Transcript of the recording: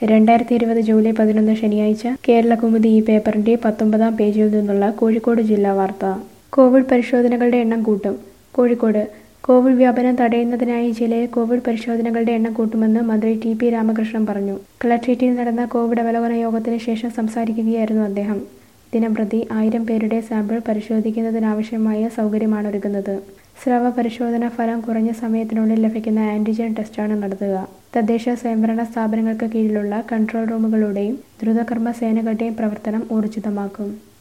രണ്ടായിരത്തി ഇരുപത് ജൂലൈ പതിനൊന്ന് ശനിയാഴ്ച കേരളകൗമുദി ഈ പേപ്പറിന്റെ പത്തൊമ്പതാം പേജിൽ നിന്നുള്ള കോഴിക്കോട് ജില്ലാ വാർത്ത കോവിഡ് പരിശോധനകളുടെ എണ്ണം കൂട്ടും കോഴിക്കോട് കോവിഡ് വ്യാപനം തടയുന്നതിനായി ജില്ലയിൽ കോവിഡ് പരിശോധനകളുടെ എണ്ണം കൂട്ടുമെന്ന് മന്ത്രി ടി പി രാമകൃഷ്ണൻ പറഞ്ഞു കളക്ട്രേറ്റിൽ നടന്ന കോവിഡ് അവലോകന യോഗത്തിന് ശേഷം സംസാരിക്കുകയായിരുന്നു അദ്ദേഹം ദിനംപ്രതി ആയിരം പേരുടെ സാമ്പിൾ പരിശോധിക്കുന്നതിനാവശ്യമായ സൗകര്യമാണ് ഒരുക്കുന്നത് സ്രവ പരിശോധന ഫലം കുറഞ്ഞ സമയത്തിനുള്ളിൽ ലഭിക്കുന്ന ആന്റിജൻ ടെസ്റ്റാണ് നടത്തുക തദ്ദേശ സ്വയംഭരണ സ്ഥാപനങ്ങൾക്ക് കീഴിലുള്ള കൺട്രോൾ റൂമുകളുടെയും ദ്രുതകർമ്മ സേനകളുടെയും പ്രവർത്തനം ഊർജിതമാക്കും